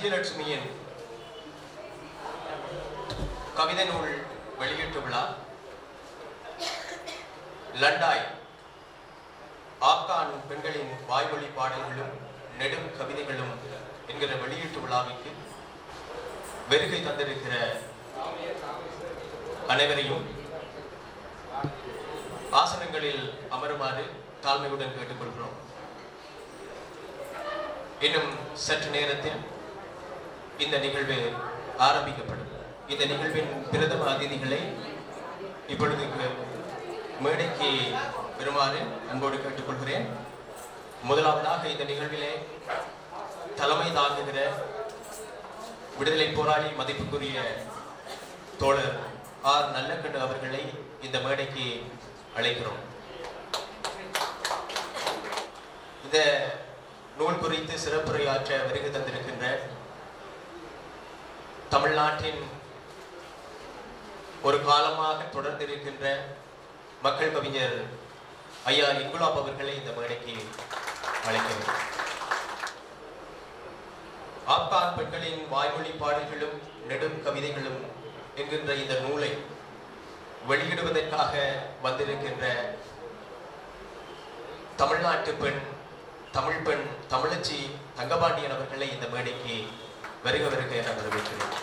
விஜயலட்சுமியின் கவிதை நூல் வெளியீட்டு விழா லண்டாய் ஆப்கான் பெண்களின் வாய்மொழி பாடல்களும் நெடும் கவிதைகளும் என்கிற வெளியீட்டு விழாவிற்கு வருகை தந்திருக்கிற அனைவரையும் ஆசனங்களில் அமருமாறு தாழ்மையுடன் கேட்டுக்கொள்கிறோம் இன்னும் சற்று நேரத்தில் இந்த நிகழ்வு ஆரம்பிக்கப்படும் இந்த நிகழ்வின் பிரதம அதிதிகளை இப்பொழுது மேடைக்கு வருமாறு அன்போடு கேட்டுக்கொள்கிறேன் முதலாவதாக இந்த நிகழ்விலே தலைமை தாங்குகிற விடுதலை போராளி மதிப்புக்குரிய தோழர் ஆர் நல்லக்கண்ணு அவர்களை இந்த மேடைக்கு அழைக்கிறோம் இந்த நூல் குறித்து சிறப்புரையாற்ற வருகை தந்திருக்கின்ற தமிழ்நாட்டின் ஒரு காலமாக தொடர்ந்திருக்கின்ற மக்கள் கவிஞர் ஐயா இங்குலாப் அவர்களை இந்த மேடைக்கு அழைக்கிறோம் ஆப்கான் பெண்களின் வாய்மொழி பாடல்களும் நெடும் கவிதைகளும் என்கின்ற இந்த நூலை வெளியிடுவதற்காக வந்திருக்கின்ற தமிழ்நாட்டு பெண் தமிழ் பெண் தமிழச்சி தங்கபாண்டியன் அவர்களை இந்த மேடைக்கு வருக வருக என வரவேற்கிறேன்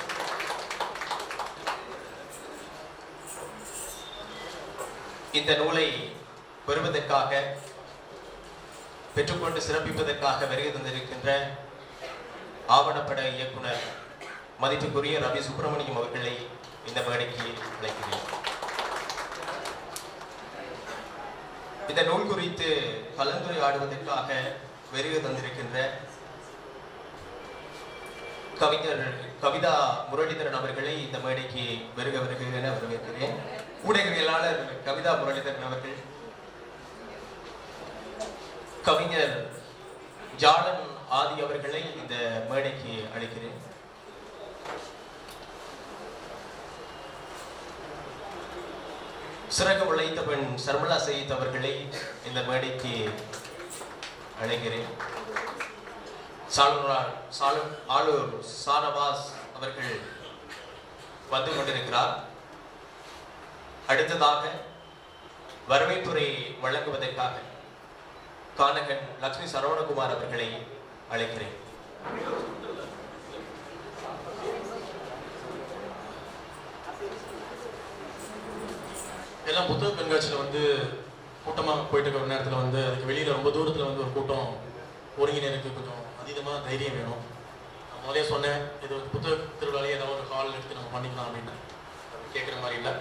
இந்த நூலை பெறுவதற்காக பெற்றுக்கொண்டு சிறப்பிப்பதற்காக வருகை தந்திருக்கின்ற ஆவணப்பட இயக்குனர் மதிப்புக்குரிய ரவி சுப்பிரமணியம் அவர்களை இந்த மேடைக்கு அழைக்கிறேன் இந்த நூல் குறித்து கலந்துரையாடுவதற்காக வருகை தந்திருக்கின்ற கவிஞர் கவிதா முரளிதரன் அவர்களை இந்த மேடைக்கு வருக வருக என வரவேற்கிறேன் ஊடகவியலாளர் கவிதா முரளிதரன் அவர்கள் கவிஞர் ஜாலன் ஆதி அவர்களை இந்த மேடைக்கு அழைக்கிறேன் சிறகு உழைத்த பெண் சர்மலா சயித் அவர்களை இந்த மேடைக்கு அழைக்கிறேன் சாலுரா சாலு ஆளூர் சானவாஸ் அவர்கள் வந்து கொண்டிருக்கிறார் அடுத்ததாக வரவேற்புரை வழங்குவதற்காக கானகன் லக்ஷ்மி சரவணகுமார் அவர்களை அழைக்கிறேன் எல்லாம் புத்தக கண்காட்சியில் வந்து கூட்டமாக போயிட்டு இருக்கிற ஒரு நேரத்தில் வந்து அதுக்கு வெளியில் ரொம்ப தூரத்தில் வந்து ஒரு கூட்டம் ஒருங்கிணைக்கு கொஞ்சம் அதீதமாக தைரியம் வேணும் நான் முதலே சொன்னேன் இது வந்து புத்தக திருவிழாலே ஏதாவது ஒரு ஹால் எடுத்து நம்ம பண்ணிக்கலாம் அப்படின்னு அது கேட்குற மாதிரி இல்லை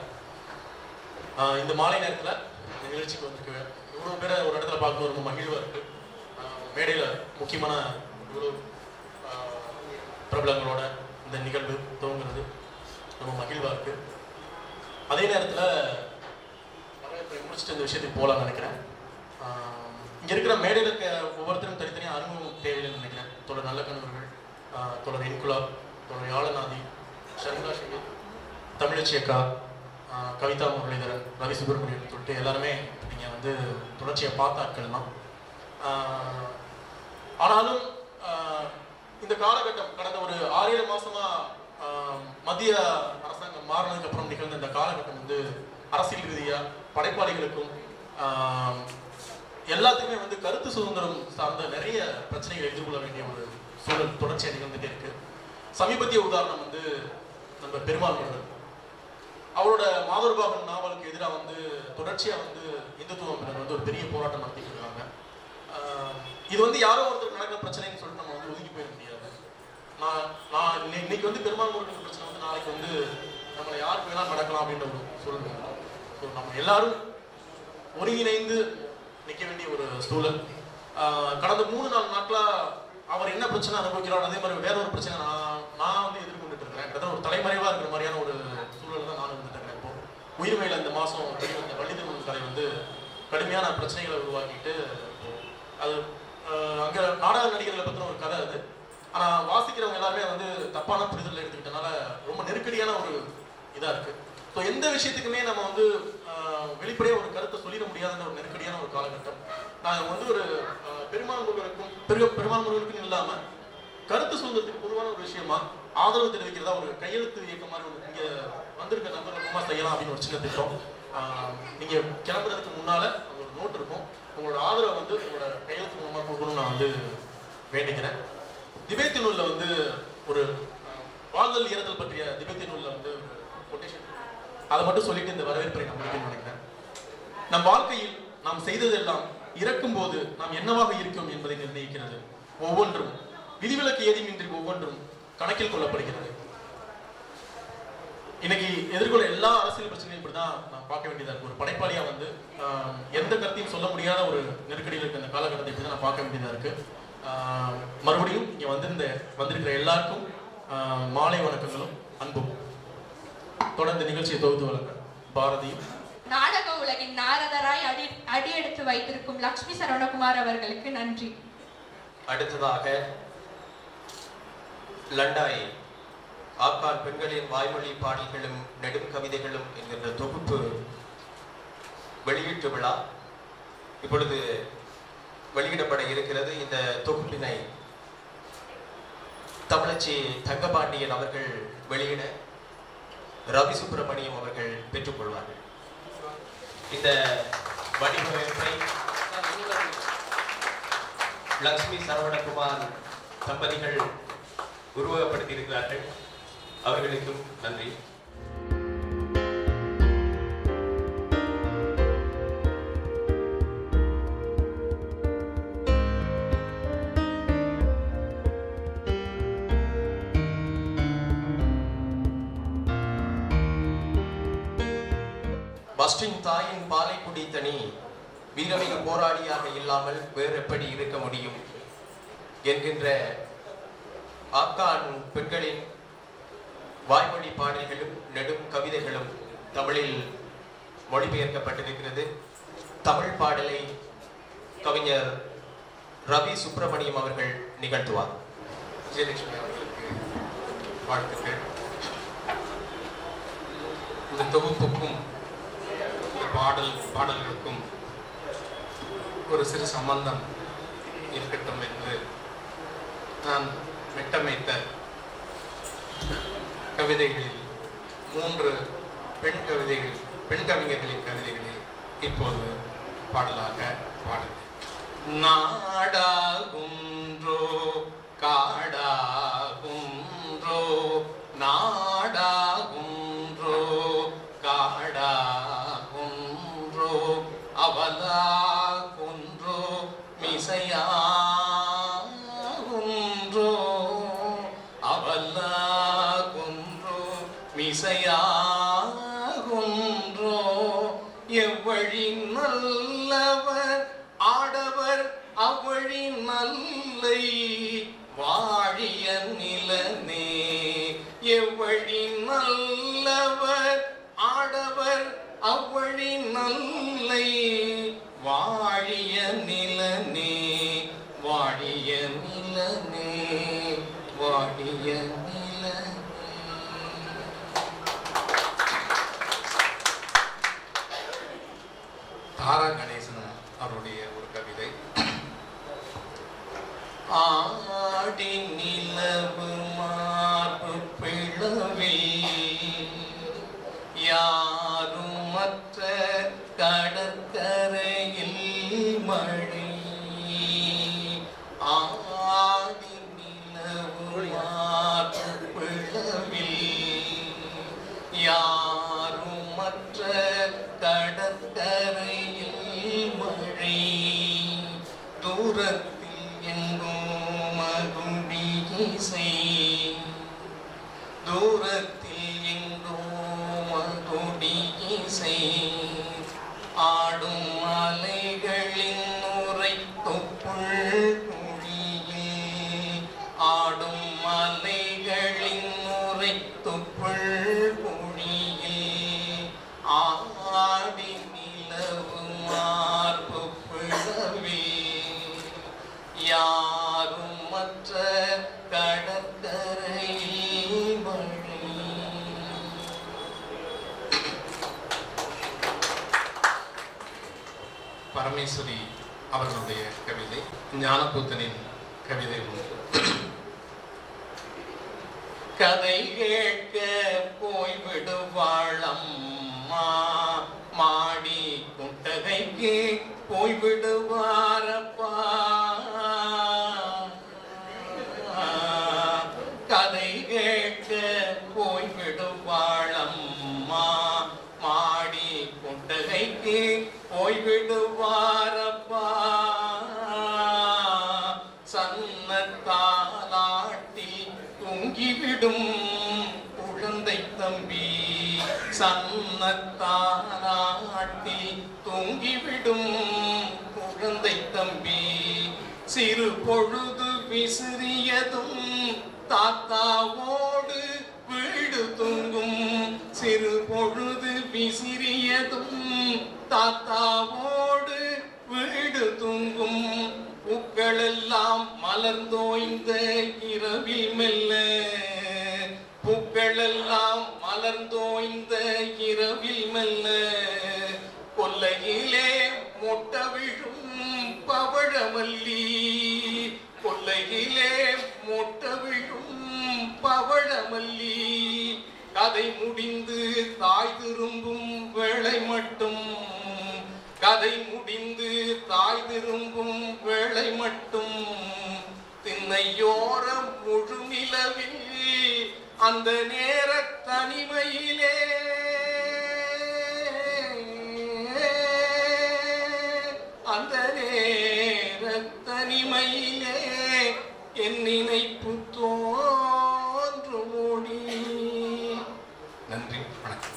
ஆஹ் இந்த மாலை நேரத்தில் இந்த நிகழ்ச்சிக்கு வந்திருக்கு இவ்வளோ பேரை ஒரு இடத்துல பார்க்கும்போது ரொம்ப மகிழ்வாக இருக்குது மேடையில் முக்கியமான இவ்வளோ ஆஹ் பிரபலங்களோட இந்த நிகழ்வு துவங்குறது ரொம்ப மகிழ்வாக இருக்குது அதே நேரத்தில் வரவேற்பை முடிச்சுட்டு இந்த விஷயத்துக்கு போகலாம்னு நினைக்கிறேன் இங்கே இருக்கிற மேடையில் இருக்க ஒவ்வொருத்தரும் தனித்தனியாக அறிமுகம் தேவையில்லைன்னு நினைக்கிறேன் தொடர் நல்ல கணவர்கள் தொடர் இன்குலாப் தொடர் யாழநாதி ஷர்மிளா ஷங்கீத் தமிழச்சி அக்கா ஆஹ் கவிதா முரளிதரன் ரவி சுப்பிரமணியன் சொல்லிட்டு எல்லாருமே நீங்கள் வந்து தொடர்ச்சியை பார்த்த ஆட்கள் தான் ஆஹ் ஆனாலும் ஆஹ் இந்த காலகட்டம் கடந்த ஒரு ஆறு ஏழு மாசமா ஆஹ் மத்திய அரசாங்கம் மாறினதுக்கு அப்புறம் நிகழ்ந்த இந்த காலகட்டம் வந்து அரசியல் ரீதியா படைப்பாளிகளுக்கும் ஆஹ் எல்லாத்துக்குமே வந்து கருத்து சுதந்திரம் சார்ந்த நிறைய பிரச்சனைகளை எதிர்கொள்ள வேண்டிய ஒரு சூழல் தொடர்ச்சியாக நிகழ்ந்துட்டே இருக்கு சமீபத்திய உதாரணம் வந்து நம்ம பெருமாள் முருகன் அவரோட மாதர்பாகன் நாவலுக்கு எதிராக வந்து தொடர்ச்சியா வந்து இந்துத்துவம் வந்து ஒரு பெரிய போராட்டம் நடத்திட்டு இருக்காங்க ஆஹ் இது வந்து யாரோ ஒருத்தர் நடக்கிற பிரச்சனைன்னு சொல்லிட்டு நம்ம வந்து ஒதுங்கி போயிட முடியாது நான் நான் இன்னை- இன்னைக்கு வந்து பெருமாள் முருகன் பிரச்சனை வந்து நாளைக்கு வந்து நம்மளை யாருக்கு வேணாலும் நடக்கலாம் அப்படின்ற ஒரு சூழல் ஸோ நம்ம எல்லாரும் ஒருங்கிணைந்து நிற்க வேண்டிய ஒரு சூழல் ஆஹ் கடந்த மூணு நாலு நாட்களா அவர் என்ன பிரச்சனை அனுபவிக்கிறாரோ அதே மாதிரி வேற ஒரு பிரச்சனை நான் நான் வந்து எதிர்கொண்டுட்டு இருக்கிறேன் கிட்டத்தட்ட ஒரு தலைமறைவா இருக்கிற மாதிரியான ஒரு சூழல் தான் நான் வந்துட்டு இருக்கிறேன் இப்போ உயிர்மையில இந்த மாசம் வெளிவந்த வள்ளிதர்மன் கதை வந்து கடுமையான பிரச்சனைகளை உருவாக்கிட்டு இப்போ அது ஆஹ் அங்க நாடக நடிகர்களை பத்தின ஒரு கதை அது ஆனா வாசிக்கிறவங்க எல்லாருமே வந்து தப்பான புரிதல் எடுத்துக்கிட்டனால ரொம்ப நெருக்கடியான ஒரு இதா இருக்கு ஸோ எந்த விஷயத்துக்குமே நம்ம வந்து ஆஹ், வெளிப்படையா ஒரு கருத்தை சொல்லிட முடியாத ஒரு நெருக்கடியான ஒரு காலகட்டம் நான் வந்து ஒரு ஆஹ், பெருமாள் முருகனுக்கும் பெரு பெருமாள் முருகனுக்கும் இல்லாம கருத்து சுதந்திரத்துக்கு பொதுவான ஒரு விஷயமா ஆதரவு தெரிவிக்கிறதா ஒரு கையெழுத்து இயக்கம் மாதிரி ஒரு இங்க வந்திருக்க நபர்கள் மூலமா செய்யலாம் அப்படின்னு ஒரு சின்ன திட்டம் ஆஹ் நீங்க கிளம்புறதுக்கு முன்னால அங்க ஒரு நோட் இருக்கும் உங்களோட ஆதரவை வந்து உங்களோட கையெழுத்து மூலமா கொடுக்கணும்னு நான் வந்து வேண்டிக்கிறேன் திபேத்தி நூல்ல வந்து ஒரு ஆஹ், வாழ்தல் ஈரத்தல் பற்றிய திபேத்தி நூல்ல வந்து ஒரு கொட்டேஷன் அதை மட்டும் சொல்லிட்டு இந்த வரவேற்பை நான் முடிக்கணும்னு நினைக்கிறேன் நம் வாழ்க்கையில் நாம் செய்ததெல்லாம் இறக்கும் போது நாம் என்னவாக இருக்கும் என்பதை நிர்ணயிக்கிறது ஒவ்வொன்றும் விதிவிலக்கு ஏதுமின்றி ஒவ்வொன்றும் கணக்கில் கொள்ளப்படுகிறது இன்னைக்கு எதிர்கொள்ள எல்லா அரசியல் பிரச்சனையும் இப்படிதான் நான் பார்க்க வேண்டியதா இருக்கு ஒரு படைப்பாளியா வந்து ஆஹ், எந்த கருத்தையும் சொல்ல முடியாத ஒரு நெருக்கடியில் இருக்க இந்த காலகட்டத்தை இப்படி நான் பார்க்க வேண்டியதா இருக்கு ஆஹ், மறுபடியும் இங்க வந்திருந்த வந்திருக்கிற எல்லாருக்கும் ஆஹ், மாலை வணக்கங்களும் அன்பும் தொடர்ந்து நிகழ்ச்சியை தொகுத்து வழங்க பாரதியும் நாடக உலகின் நாரதராய் அடி அடியெடுத்து வைத்திருக்கும் லக்ஷ்மி சரவணகுமார் அவர்களுக்கு நன்றி அடுத்ததாக லண்டாய் ஆப்கான் பெண்களின் வாய்மொழி பாடல்களும் நெடும் கவிதைகளும் என்கின்ற தொகுப்பு வெளியீட்டு விழா இப்பொழுது வெளியிடப்பட இருக்கிறது இந்த தொகுப்பினை தமிழச்சி தங்கபாண்டியன் அவர்கள் வெளியிட ரவி சுப்பிரமணியம் அவர்கள் பெற்றுக்கொள்வார்கள் இந்த வடிவமைப்பை லக்ஷ்மி சரவணகுமார் தம்பதிகள் உருவகப்படுத்தி இருக்கிறார்கள் அவர்களுக்கும் நன்றி பஸ்டின் தாயின் பாலை குடித்தனி வீரமிகு போராளியாக இல்லாமல் வேறு எப்படி இருக்க முடியும் என்கின்ற ஆப்கான் பெண்களின் வாய்மொழி பாடல்களும் நெடும் கவிதைகளும் தமிழில் மொழிபெயர்க்கப்பட்டிருக்கிறது தமிழ் பாடலை கவிஞர் ரவி சுப்பிரமணியம் அவர்கள் நிகழ்த்துவார் விஜயலட்சுமி அவர்களுக்கு வாழ்த்துக்கள் இந்த தொகுப்புக்கும் இந்த பாடல் பாடல்களுக்கும் ஒரு சிறு சம்பந்தம் இருக்கட்டும் என்று நான் மெட்டமைத்த கவிதைகளில் மூன்று பெண் கவிதைகள் பெண் கவிஞர்களின் கவிதைகளில் இப்போது பாடலாக பாடுகிறேன் நாடாகுன்றோ காடாகுன்றோ நாடாகுன்றோ காடாகுன்றோ அவலாகுன்றோ மிசையாகுன்றோ அவலாகுன்றோ மிசையாகுன்றோ எவ்வழி நல்லவர் ஆடவர் அவ்வழி நல்லை வாழிய நிலனே எவ்வழி நல்லவர் ஆடவர் அவ்வழி நல்லை வாழிய நிலனே வாழிய நிலனே வாழிய நிலனே தாரா கணேசன் அவருடைய ஒரு கவிதை ஆடி நிலவு மார்பு பிளவில் யாரும் மற்ற கடற்கரையில் மழை ஆடி நிலவு மார்பு பிளவில் யாரும் மற்ற கடற்கரையில் மழை தூரத்தில் எங்கும் மகுண்டி இசை தூரத்தில் எங்கும் மகுடி இசை ஆடும் அலைகளின் உரை தொப்புள் குழியில் ஆடும் அலைகளின் உரை தொப்புள் குழியில் ஆடி நிலவு மார்பு பிளவில் யாரும் மற்ற கடற்கரையில் மழை பரமேஸ்வரி அவர்களுடைய கவிதை ஞானபூத்தனின் கவிதை ஒன்று கதை கேட்க போய்விடுவாளம்மா மாடி குட்டகைக்கு போய்விடுவாரப்பா கதை கேட்க போய்விடுவாளம்மா மாடி குட்டகைக்கு போய்விடுவாரப்பா சன்னத்தாலாட்டி தூங்கிவிடும் குழந்தை தம்பி சன்னத்தாலாட்டி தூங்கிவிடும் குழந்தை தம்பி சிறு பொழுது விசிறியதும் தாத்தாவோடு வீடு தூங்கும் சிறு பொழுது விசிறியதும் தாத்தாவோடு வீடு தூங்கும் பூக்களெல்லாம் மலர்ந்தோய்ந்த இரவில் மெல்ல பூக்களெல்லாம் மலர்ந்தோய்ந்த இரவில் மெல்ல கொல்லையிலே மொட்ட விழும் பவழமல்லி கொல்லையிலே மொட்ட விழும் பவழமல்லி கதை முடிந்து தாய் திரும்பும் வேளை மட்டும் கதை முடிந்து தாய் திரும்பும் வேளை மட்டும் திண்ணையோரம் முழுநிலவில் அந்த நேர தனிமையிலே அந்த நேர தனிமையிலே என் நினைப்பு தோன்று மொழி நன்றி வணக்கம்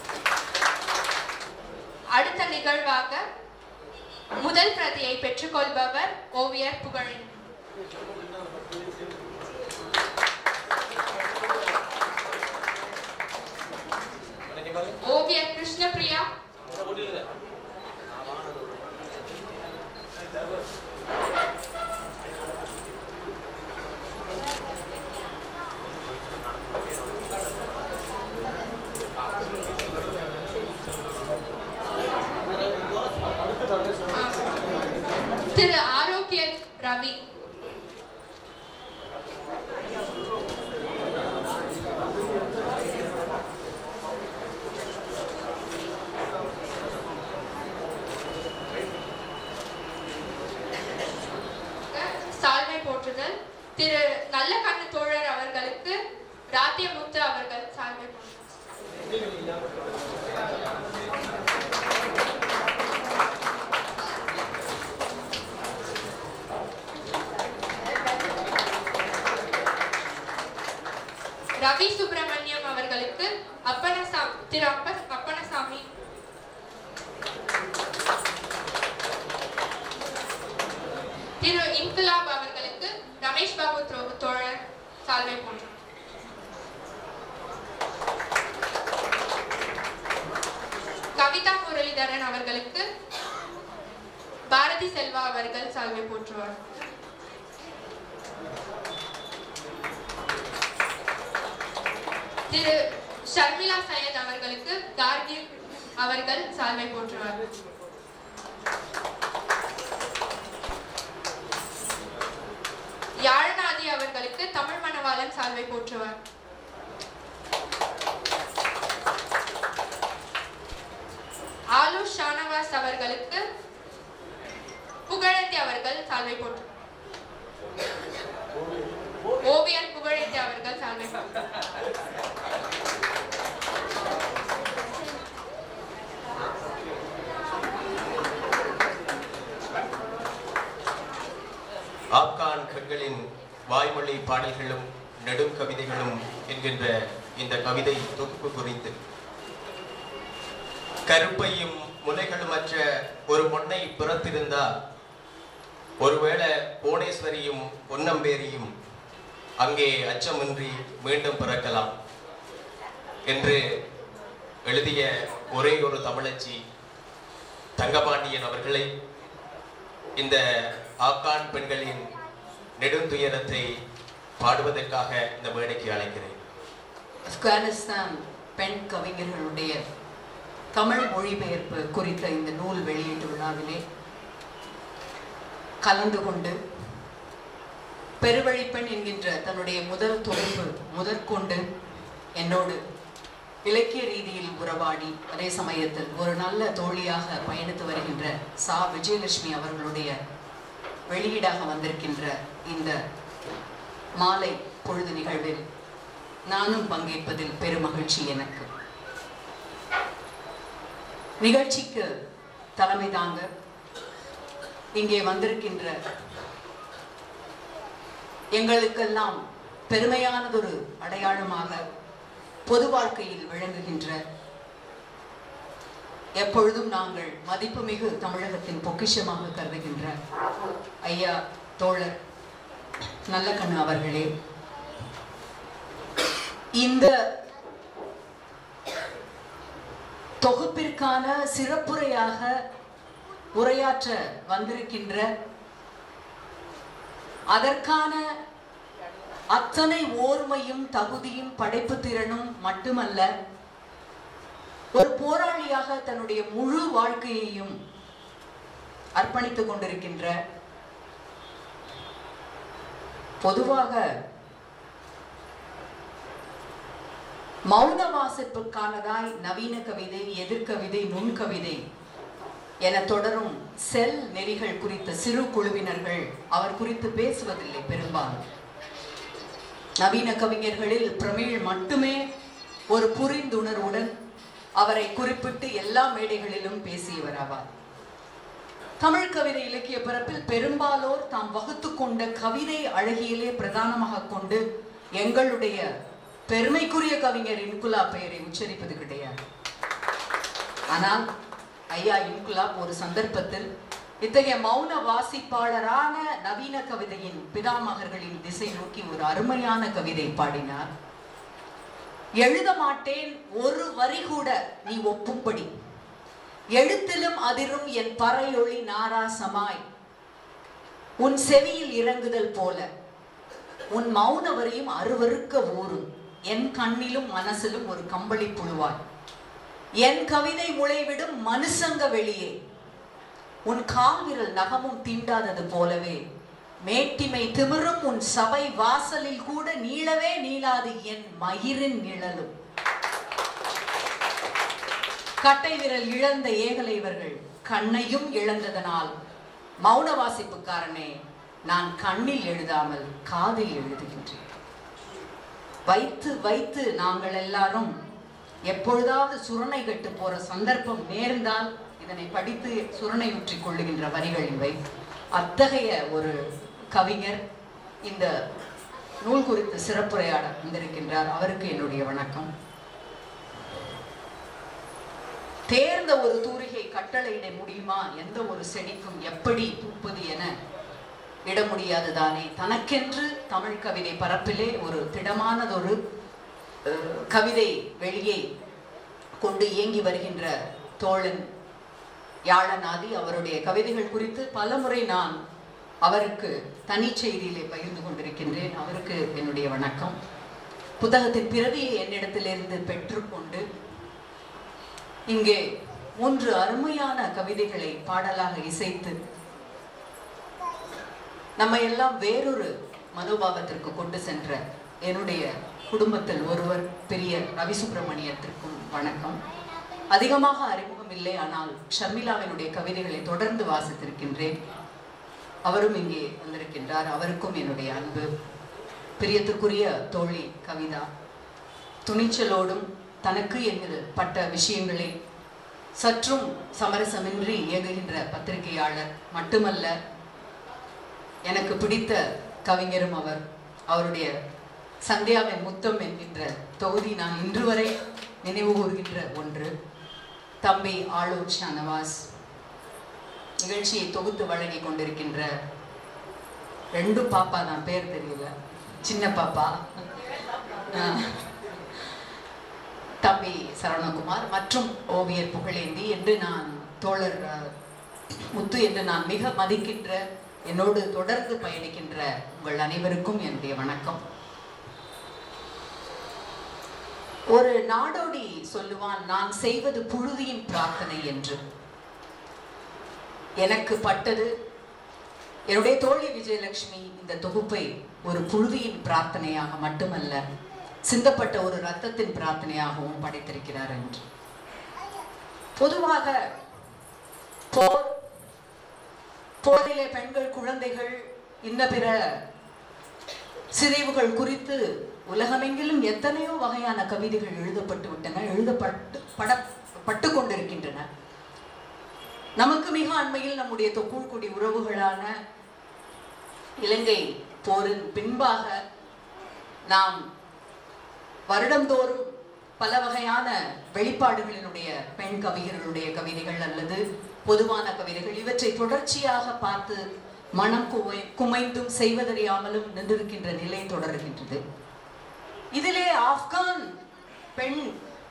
அடுத்த நிகழ்வாக முதல் பிரதியை பெற்றுக்கொள்பவர் ஓவியர் புகழின் ஓவியர் கிருஷ்ணபிரியா திரு ஆரோக்கிய ரவி சால்வை போற்றுதல் திரு நல்ல கண்ணு தோழர் அவர்களுக்கு ராத்தியமுத்து அவர்கள் சால்வை போற்றுதல் ரவி சுப்பிரமணியம் அவர்களுக்கு அப்பனசாமி திரு அப்ப அப்பனசாமி திரு இன்குலாப் அவர்களுக்கு ரமேஷ் பாபு தோ- தோழர் சால்வை போன்றார் கவிதா முரளிதரன் அவர்களுக்கு பாரதி செல்வா அவர்கள் சால்வை போற்றுவார் திரு ஷர்மிளா சையத் அவர்களுக்கு கார்கி அவர்கள் சால்வை போற்றுவார் யாழ்நாதி அவர்களுக்கு தமிழ் மணவாளன் சால்வை போற்றுவார் ஆலு ஷானவாஸ் அவர்களுக்கு புகழேந்தி அவர்கள் சால்வை போற்று ஓவியர் புகழேந்தி அவர்கள் சால்வை போற்று ஆப்கான் கண்களின் வாய்மொழி பாடல்களும் நெடும் கவிதைகளும் என்கின்ற இந்த கவிதை தொகுப்பு குறித்து கருப்பையும் முனைகளுமற்ற ஒரு பொன்னை பிறத்திருந்தால் ஒருவேளை புவனேஸ்வரியும் பொன்னம்பேரியும் அங்கே அச்சமின்றி மீண்டும் பிறக்கலாம் என்று எழுதிய ஒரே ஒரு தமிழச்சி தங்கபாண்டியன் அவர்களை இந்த ஆப்கான் பெண்களின் நெடுந்துயரத்தை பாடுவதற்காக இந்த மேடைக்கு அழைக்கிறேன் ஆப்கானிஸ்தான் பெண் கவிஞர்களுடைய தமிழ் மொழிபெயர்ப்பு குறித்த இந்த நூல் வெளியீட்டு விழாவிலே கலந்து கொண்டு பெருவழிப்பெண் என்கின்ற தன்னுடைய முதல் தொகுப்பு முதற்கொண்டு என்னோடு இலக்கிய ரீதியில் உறவாடி அதே சமயத்தில் ஒரு நல்ல தோழியாக பயணித்து வருகின்ற சா விஜயலட்சுமி அவர்களுடைய வெளியீடாக வந்திருக்கின்ற இந்த மாலை பொழுது நிகழ்வில் நானும் பங்கேற்பதில் பெருமகிழ்ச்சி எனக்கு நிகழ்ச்சிக்கு தலைமை தாங்க இங்கே வந்திருக்கின்ற எங்களுக்கெல்லாம் பெருமையானதொரு அடையாளமாக பொது வாழ்க்கையில் விளங்குகின்ற எப்பொழுதும் நாங்கள் மதிப்புமிகு தமிழகத்தின் பொக்கிஷமாக கருதுகின்ற ஐயா தோழர் நல்லக்கண்ணு அவர்களே இந்த தொகுப்பிற்கான சிறப்புரையாக உரையாற்ற வந்திருக்கின்ற அதற்கான அத்தனை ஓர்மையும் தகுதியும் படைப்பு திறனும் மட்டுமல்ல ஒரு போராளியாக தன்னுடைய முழு வாழ்க்கையையும் அர்ப்பணித்துக் கொண்டிருக்கின்ற பொதுவாக மௌன வாசிப்புக்கானதாய் நவீன கவிதை எதிர்கவிதை நுண்கவிதை என தொடரும் செல் நெறிகள் குறித்த சிறு குழுவினர்கள் அவர் குறித்து பேசுவதில்லை பெரும்பாலும் நவீன கவிஞர்களில் பிரமிழ் மட்டுமே ஒரு புரிந்துணர்வுடன் அவரை குறிப்பிட்டு எல்லா மேடைகளிலும் பேசியவர் ஆவார் தமிழ் கவிதை இலக்கிய பரப்பில் பெரும்பாலோர் தாம் வகுத்து கொண்ட கவிதை அழகியலே பிரதானமாக கொண்டு எங்களுடைய பெருமைக்குரிய கவிஞர் இன்குலா பெயரை உச்சரிப்பது கிடையாது ஆனால் ஐயா இன்குலாப் ஒரு சந்தர்ப்பத்தில் இத்தகைய மௌன வாசிப்பாளரான நவீன கவிதையின் பிதாமகர்களின் திசை நோக்கி ஒரு அருமையான கவிதை பாடினார் எழுத மாட்டேன் ஒரு வரி கூட நீ ஒப்பும்படி எழுத்திலும் அதிரும் என் பறையொளி நாராசமாய் உன் செவியில் இறங்குதல் போல உன் மௌன வரியும் அருவருக்க ஊறும் என் கண்ணிலும் மனசிலும் ஒரு கம்பளி புழுவாய் என் கவிதை முளைவிடும் மனுசங்க வெளியே உன் கால்விரல் நகமும் தீண்டாதது போலவே மேட்டிமை திமிரும் உன் சபை வாசலில் கூட நீளவே நீளாது என் மயிரின் நிழலும் கட்டை விரல் இழந்த ஏகலை இவர்கள் கண்ணையும் இழந்ததனால் மௌன வாசிப்புக்காரனே நான் கண்ணில் எழுதாமல் காதில் எழுதுகின்றேன் வைத்து வைத்து நாங்கள் எல்லாரும் எப்பொழுதாவது சுரணை கட்டு போற சந்தர்ப்பம் நேர்ந்தால் இதனை படித்து சுரணை ஊற்றிக் கொள்ளுகின்ற வரிகள் இவை அத்தகைய ஒரு கவிஞர் இந்த நூல் குறித்து சிறப்புரையாட வந்திருக்கின்றார் அவருக்கு என்னுடைய வணக்கம் தேர்ந்த ஒரு தூரிகை கட்டளையிட முடியுமா எந்த ஒரு செடிக்கும் எப்படி பூப்பது என இட முடியாதுதானே தனக்கென்று தமிழ் கவிதை பரப்பிலே ஒரு திடமானதொரு அஹ், கவிதை வெளியே கொண்டு இயங்கி வருகின்ற தோழன் யாழநாதி அவருடைய கவிதைகள் குறித்து பலமுறை நான் அவருக்கு தனி செய்தியிலே பகிர்ந்து கொண்டிருக்கின்றேன் அவருக்கு என்னுடைய வணக்கம் புத்தகத்தின் பிரதியை என்னிடத்திலிருந்து பெற்றுக்கொண்டு இங்கே மூன்று அருமையான கவிதைகளை பாடலாக இசைத்து நம்ம எல்லாம் வேறொரு மனோபாவத்திற்கு கொண்டு சென்ற என்னுடைய குடும்பத்தில் ஒருவர் பெரிய ரவி சுப்பிரமணியத்திற்கும் வணக்கம் அதிகமாக அறிமுகம் இல்லை ஆனால் ஷர்மிளாவினுடைய கவிதைகளை தொடர்ந்து வாசித்திருக்கின்றேன் அவரும் இங்கே வந்திருக்கின்றார் அவருக்கும் என்னுடைய அன்பு பிரியத்துக்குரிய தோழி கவிதா துணிச்சலோடும் தனக்கு என்று பட்ட விஷயங்களை சற்றும் சமரசமின்றி இயங்குகின்ற பத்திரிகையாளர் மட்டுமல்ல எனக்கு பிடித்த கவிஞரும் அவர் அவருடைய சந்தியாவின் முத்தம் என்கின்ற தொகுதி நான் இன்று வரை நினைவு கூறுகின்ற ஒன்று தம்பி ஆளூர் ஷானவாஸ் நிகழ்ச்சியை தொகுத்து வழங்கி கொண்டிருக்கின்ற ரெண்டு பாப்பா தான் பேர் தெரியல சின்ன பாப்பா ஆஹ். தம்பி சரவணகுமார் மற்றும் ஓவியர் புகழேந்தி என்று நான் தோழர் அஹ், முத்து என்று நான் மிக மதிக்கின்ற என்னோடு தொடர்ந்து பயணிக்கின்ற உங்கள் அனைவருக்கும் என்னுடைய வணக்கம் ஒரு நாடோடி சொல்லுவான் நான் செய்வது புழுதியின் பிரார்த்தனை என்று எனக்கு பட்டது என்னுடைய தோழி விஜயலட்சுமி இந்த தொகுப்பை ஒரு புழுதியின் பிரார்த்தனையாக மட்டுமல்ல சிந்தப்பட்ட ஒரு ரத்தத்தின் பிரார்த்தனையாகவும் படைத்திருக்கிறார் என்று பொதுவாக போர் போரிலே பெண்கள் குழந்தைகள் இன்ன பிற சிதைவுகள் குறித்து உலகமெங்கிலும் எத்தனையோ வகையான கவிதைகள் எழுதப்பட்டு விட்டன எழுதப்பட்டு பட பட்டு கொண்டிருக்கின்றன நமக்கு மிக அண்மையில் நம்முடைய தொப்புள்குடி உறவுகளான இலங்கை போரின் பின்பாக நாம் வருடந்தோறும் பல வகையான வெளிப்பாடுகளினுடைய பெண் கவிஞர்களுடைய கவிதைகள் அல்லது பொதுவான கவிதைகள் இவற்றை தொடர்ச்சியாக பார்த்து மனம் குவை குமைந்தும் செய்வதறியாமலும் நின்றிருக்கின்ற நிலை தொடர்கின்றது இதிலே ஆப்கான் பெண்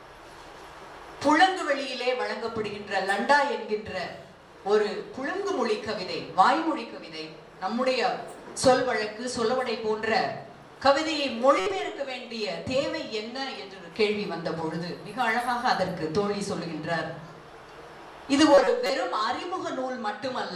புழங்கு வெளியிலே வழங்கப்படுகின்ற லண்டா என்கின்ற ஒரு புழுங்கு மொழி கவிதை வாய்மொழி கவிதை நம்முடைய சொல் வழக்கு சொல்லவடை போன்ற கவிதையை மொழிபெயர்க்க வேண்டிய தேவை என்ன என்று ஒரு கேள்வி வந்த பொழுது மிக அழகாக அதற்கு தோழி சொல்லுகின்றார் இது ஒரு வெறும் அறிமுக நூல் மட்டுமல்ல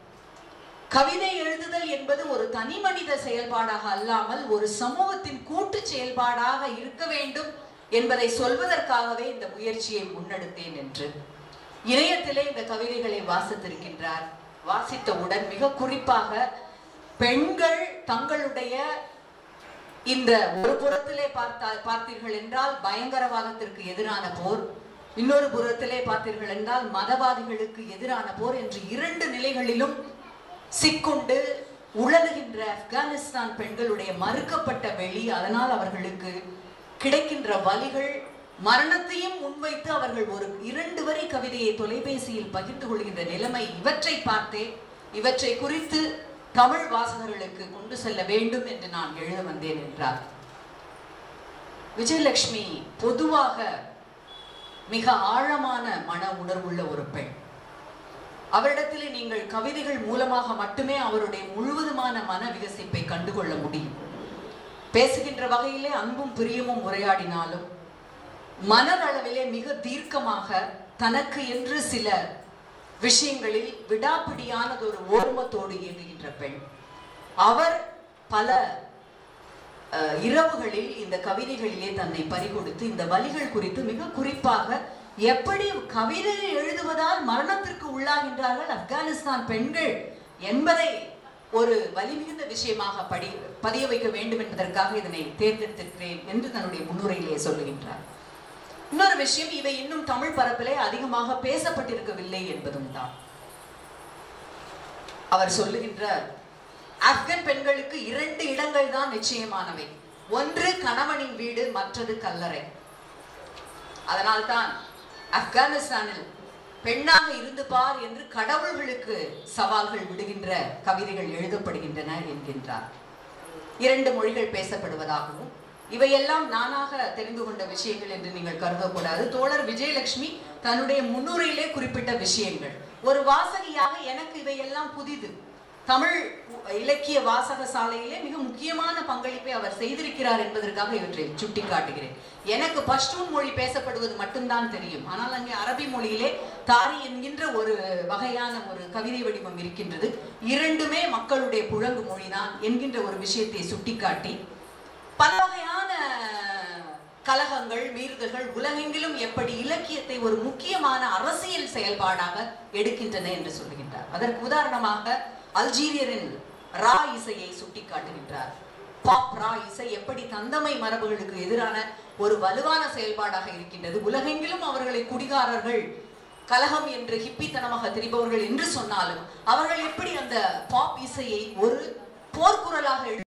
கவிதை எழுதுதல் என்பது ஒரு தனி மனித செயல்பாடாக அல்லாமல் ஒரு சமூகத்தின் கூட்டு செயல்பாடாக இருக்க வேண்டும் என்பதை சொல்வதற்காகவே இந்த முயற்சியை முன்னெடுத்தேன் என்று இணையத்திலே இந்த கவிதைகளை வாசித்திருக்கின்றார் வாசித்தவுடன் மிக குறிப்பாக பெண்கள் தங்களுடைய இந்த ஒரு புறத்திலே பார்த்தா பார்த்தீர்கள் என்றால் பயங்கரவாதத்திற்கு எதிரான போர் இன்னொரு புறத்திலே பார்த்தீர்கள் என்றால் மதவாதிகளுக்கு எதிரான போர் என்று இரண்டு நிலைகளிலும் சிக்குண்டு உழலுகின்ற ஆப்கானிஸ்தான் பெண்களுடைய மறுக்கப்பட்ட வெளி அதனால் அவர்களுக்கு கிடைக்கின்ற வலிகள் மரணத்தையும் முன்வைத்து அவர்கள் ஒரு இரண்டு வரி கவிதையை தொலைபேசியில் பகிர்ந்து கொள்கின்ற நிலைமை இவற்றை பார்த்தே இவற்றை குறித்து தமிழ் வாசகர்களுக்கு கொண்டு செல்ல வேண்டும் என்று நான் எழுத வந்தேன் என்றார் விஜயலட்சுமி பொதுவாக மிக ஆழமான மன உணர்வுள்ள ஒரு பெண் அவரிடத்திலே நீங்கள் கவிதைகள் மூலமாக மட்டுமே அவருடைய முழுவதுமான மன விகசிப்பை கண்டுகொள்ள முடியும் பேசுகின்ற வகையிலே அன்பும் பிரியமும் உரையாடினாலும் மனதளவிலே மிக தீர்க்கமாக தனக்கு என்று சில விஷயங்களில் விடாப்பிடியானது ஒரு ஓர்மத்தோடு இயங்குகின்ற பெண் அவர் பல அஹ், இரவுகளில் இந்த கவிதைகளிலே தன்னை பறிகொடுத்து இந்த வலிகள் குறித்து மிக குறிப்பாக எப்படி கவிதை எழுதுவதால் மரணத்திற்கு உள்ளாகின்றார்கள் ஆப்கானிஸ்தான் பெண்கள் என்பதை ஒரு வலிமிகுந்த விஷயமாக படி பதிய வைக்க வேண்டும் என்பதற்காக இதனை தேர்ந்தெடுத்திருக்கிறேன் என்று தன்னுடைய முன்னுரையிலே சொல்லுகின்றார் இன்னொரு விஷயம் இவை இன்னும் தமிழ் பரப்பிலே அதிகமாக பேசப்பட்டிருக்கவில்லை என்பதும் தான் அவர் சொல்லுகின்றார் ஆப்கன் பெண்களுக்கு இரண்டு இடங்கள் தான் நிச்சயமானவை ஒன்று கணவனின் வீடு மற்றது கல்லறை அதனால்தான் ஆப்கானிஸ்தானில் பெண்ணாக இருந்து பார் என்று கடவுள்களுக்கு சவால்கள் விடுகின்ற கவிதைகள் எழுதப்படுகின்றன என்கின்றார் இரண்டு மொழிகள் பேசப்படுவதாகவும் இவையெல்லாம் நானாக தெரிந்து கொண்ட விஷயங்கள் என்று நீங்கள் கருதக்கூடாது தோழர் விஜயலட்சுமி தன்னுடைய முன்னுரையிலே குறிப்பிட்ட விஷயங்கள் ஒரு வாசகியாக எனக்கு இவையெல்லாம் புதிது தமிழ் இலக்கிய வாசக சாலையிலே மிக முக்கியமான பங்களிப்பை அவர் செய்திருக்கிறார் என்பதற்காக இவற்றை சுட்டிக்காட்டுகிறேன் எனக்கு பஷ்டூன் மொழி பேசப்படுவது மட்டும்தான் தெரியும் ஆனால் அங்கே அரபி மொழியிலே தாரி என்கின்ற ஒரு வகையான ஒரு கவிதை வடிவம் இருக்கின்றது இரண்டுமே மக்களுடைய புழங்கு மொழிதான் என்கின்ற ஒரு விஷயத்தை சுட்டிக்காட்டி பல வகையான கலகங்கள் மீறுதல்கள் உலகெங்கிலும் எப்படி இலக்கியத்தை ஒரு முக்கியமான அரசியல் செயல்பாடாக எடுக்கின்றன என்று சொல்லுகின்றார் அதற்கு உதாரணமாக அல்ஜீரியரின் ரா இசையை சுட்டிக்காட்டுகின்றார் பாப் ரா இசை எப்படி தந்தமை மரபுகளுக்கு எதிரான ஒரு வலுவான செயல்பாடாக இருக்கின்றது உலகெங்கிலும் அவர்களை குடிகாரர்கள் கலகம் என்று ஹிப்பித்தனமாக திரிபவர்கள் என்று சொன்னாலும் அவர்கள் எப்படி அந்த பாப் இசையை ஒரு போர்க்குரலாக எழு